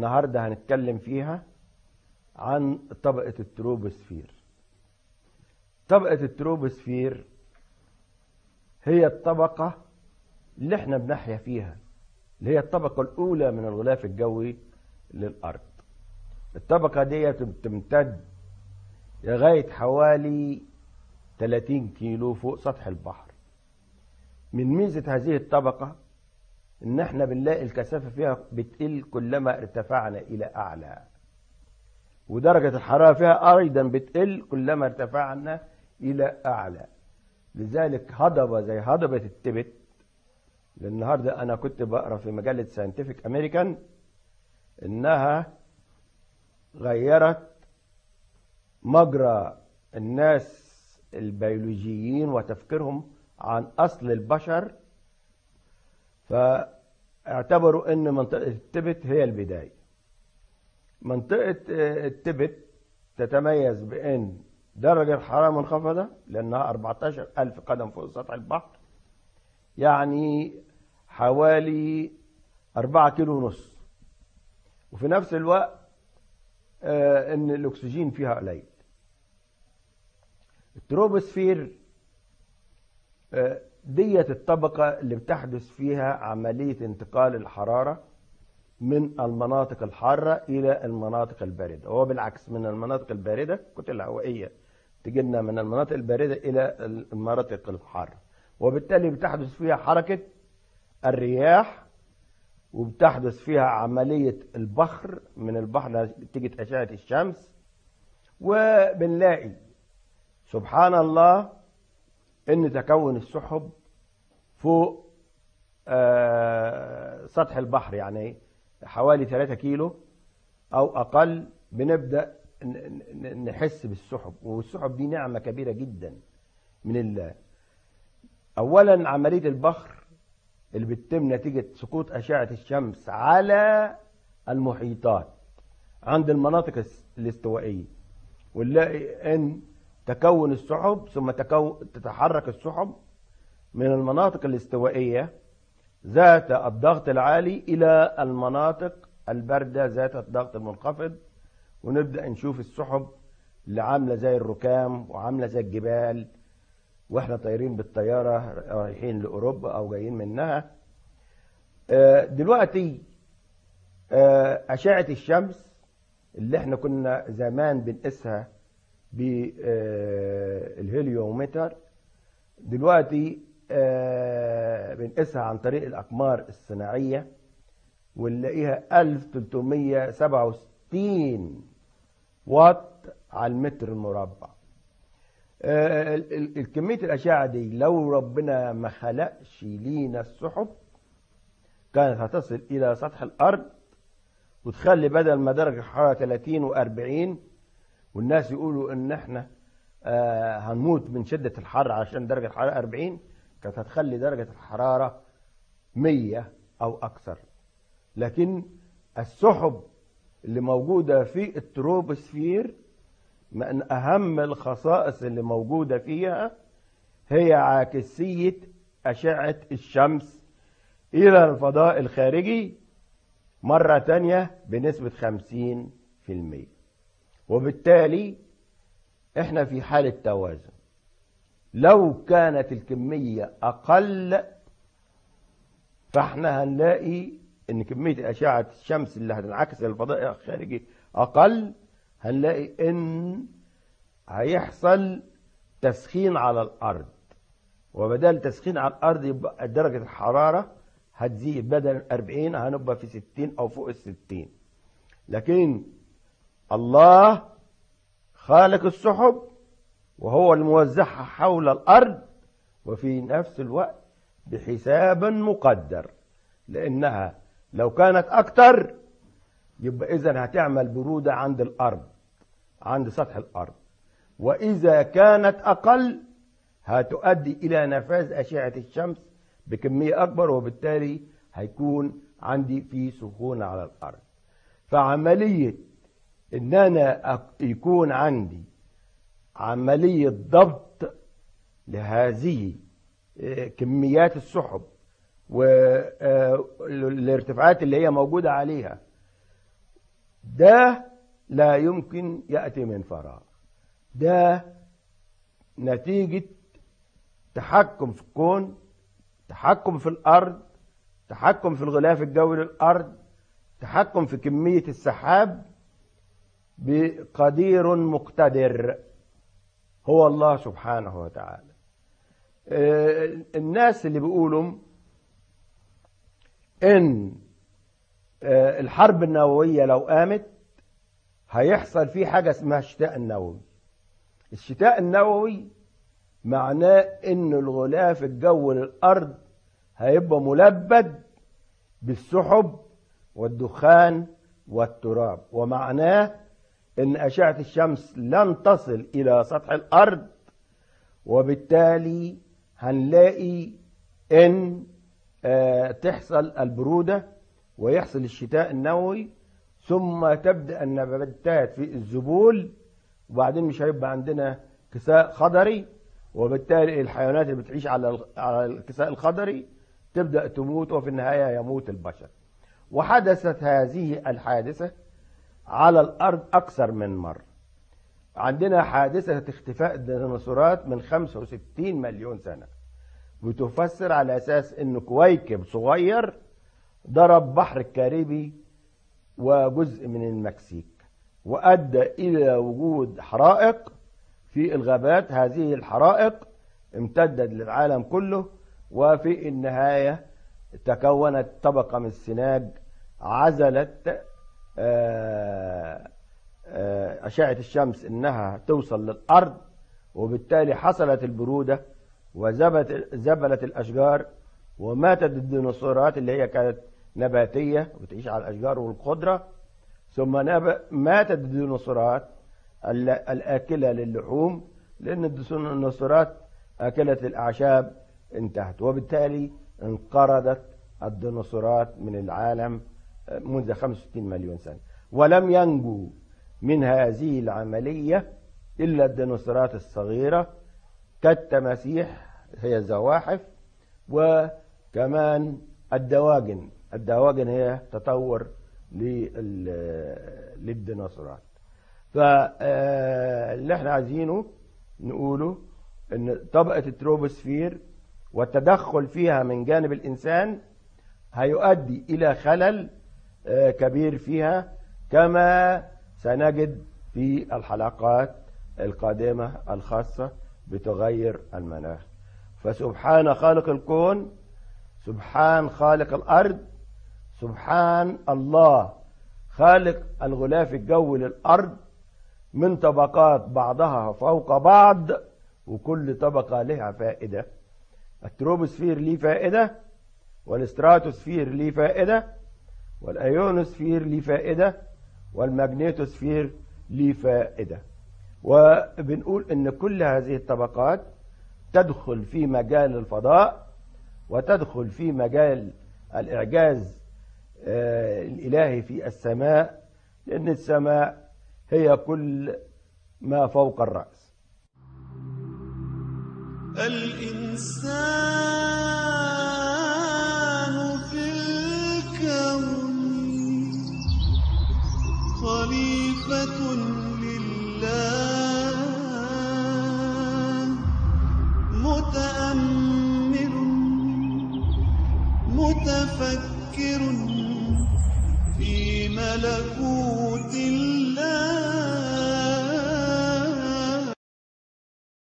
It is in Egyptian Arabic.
النهاردة هنتكلم فيها عن طبقة التروبوسفير طبقة التروبوسفير هي الطبقة اللي احنا بنحيا فيها اللي هي الطبقة الأولى من الغلاف الجوي للأرض الطبقة دي بتمتد لغاية حوالي 30 كيلو فوق سطح البحر من ميزة هذه الطبقة ان احنا بنلاقي الكثافة فيها بتقل كلما ارتفعنا الى اعلى ودرجة الحرارة فيها ايضا بتقل كلما ارتفعنا الى اعلى لذلك هضبة زي هضبة التبت النهاردة انا كنت بقرا في مجلة ساينتفك امريكان انها غيرت مجرى الناس البيولوجيين وتفكيرهم عن اصل البشر فاعتبروا ان منطقة التبت هي البداية منطقة التبت تتميز بان درجة الحرارة منخفضة لانها 14 الف قدم فوق سطح البحر يعني حوالي 4 كيلو ونص وفي نفس الوقت ان الاكسجين فيها قليل التروبوسفير ديت الطبقة اللي بتحدث فيها عملية انتقال الحرارة من المناطق الحارة إلى المناطق الباردة هو بالعكس من المناطق الباردة الكتل الهوائية تجينا من المناطق الباردة إلى المناطق الحارة وبالتالي بتحدث فيها حركة الرياح وبتحدث فيها عملية البخر من البحر نتيجة أشعة الشمس وبنلاقي سبحان الله ان تكون السحب فوق آه سطح البحر يعني حوالي 3 كيلو او اقل بنبدا نحس بالسحب والسحب دي نعمه كبيره جدا من الله اولا عمليه البخر اللي بتتم نتيجه سقوط اشعه الشمس على المحيطات عند المناطق الاستوائيه ونلاقي ان تكون السحب ثم تكون تتحرك السحب من المناطق الاستوائية ذات الضغط العالي إلى المناطق الباردة ذات الضغط المنخفض ونبدأ نشوف السحب اللي عاملة زي الركام وعاملة زي الجبال واحنا طايرين بالطيارة رايحين لأوروبا أو جايين منها دلوقتي أشعة الشمس اللي احنا كنا زمان بنقيسها بالهيليومتر دلوقتي بنقيسها عن طريق الأقمار الصناعية ونلاقيها 1367 واط على المتر المربع الكمية الأشعة دي لو ربنا ما خلقش لينا السحب كانت هتصل إلى سطح الأرض وتخلي بدل ما درجة الحرارة 30 و40 والناس يقولوا ان احنا آه هنموت من شدة الحر عشان درجة الحرارة 40 كانت هتخلي درجة الحرارة 100 او اكثر لكن السحب اللي موجودة في التروبوسفير من اهم الخصائص اللي موجودة فيها هي عاكسية اشعة الشمس الى الفضاء الخارجي مرة تانية بنسبة 50% وبالتالي احنا في حالة توازن لو كانت الكمية اقل فاحنا هنلاقي ان كمية اشعة الشمس اللي هتنعكس الفضاء الخارجي اقل هنلاقي ان هيحصل تسخين على الارض وبدل تسخين على الارض يبقى درجة الحرارة هتزيد بدل 40 هنبقى في 60 او فوق ال 60 لكن الله خالق السحب وهو الموزعها حول الأرض وفي نفس الوقت بحساب مقدر لأنها لو كانت أكتر يبقى إذا هتعمل برودة عند الأرض عند سطح الأرض وإذا كانت أقل هتؤدي إلى نفاذ أشعة الشمس بكمية أكبر وبالتالي هيكون عندي في سخونة على الأرض فعملية ان انا يكون عندي عملية ضبط لهذه كميات السحب والارتفاعات اللي هي موجودة عليها ده لا يمكن يأتي من فراغ ده نتيجة تحكم في الكون تحكم في الأرض تحكم في الغلاف الجوي للأرض تحكم في كمية السحاب بقدير مقتدر هو الله سبحانه وتعالى الناس اللي بيقولوا ان الحرب النووية لو قامت هيحصل فيه حاجة اسمها الشتاء النووي الشتاء النووي معناه ان الغلاف الجوي للأرض هيبقى ملبد بالسحب والدخان والتراب ومعناه ان أشعة الشمس لن تصل إلى سطح الأرض وبالتالي هنلاقي ان تحصل البرودة ويحصل الشتاء النووي ثم تبدأ النباتات في الذبول وبعدين مش هيبقى عندنا كساء خضري وبالتالي الحيوانات اللي بتعيش على على الكساء الخضري تبدأ تموت وفي النهاية يموت البشر وحدثت هذه الحادثة على الأرض أكثر من مرة عندنا حادثة اختفاء الديناصورات من 65 مليون سنة بتفسر على أساس أن كويكب صغير ضرب بحر الكاريبي وجزء من المكسيك وأدى إلى وجود حرائق في الغابات هذه الحرائق امتدت للعالم كله وفي النهاية تكونت طبقة من السناج عزلت أشعة الشمس إنها توصل للأرض وبالتالي حصلت البرودة وزبلت الأشجار وماتت الديناصورات اللي هي كانت نباتية وتعيش على الأشجار والخضرة ثم ماتت الديناصورات الآكلة للحوم لأن الديناصورات أكلة الأعشاب انتهت وبالتالي انقرضت الديناصورات من العالم منذ 65 مليون سنة ولم ينجو من هذه العملية إلا الديناصورات الصغيرة كالتماسيح هي الزواحف وكمان الدواجن الدواجن هي تطور للديناصورات فاللي احنا عايزينه نقوله ان طبقة التروبوسفير والتدخل فيها من جانب الإنسان هيؤدي إلى خلل كبير فيها كما سنجد في الحلقات القادمة الخاصة بتغير المناخ فسبحان خالق الكون سبحان خالق الأرض سبحان الله خالق الغلاف الجوي للأرض من طبقات بعضها فوق بعض وكل طبقة لها فائدة التروبوسفير ليه فائدة والاستراتوسفير ليه فائدة والايونوسفير ليه فائدة والماجنيتوسفير ليه فائدة وبنقول ان كل هذه الطبقات تدخل في مجال الفضاء وتدخل في مجال الإعجاز الإلهي في السماء لأن السماء هي كل ما فوق الرأس الإنسان في الكون خليفة لله متأمل متفكر في ملكوت الله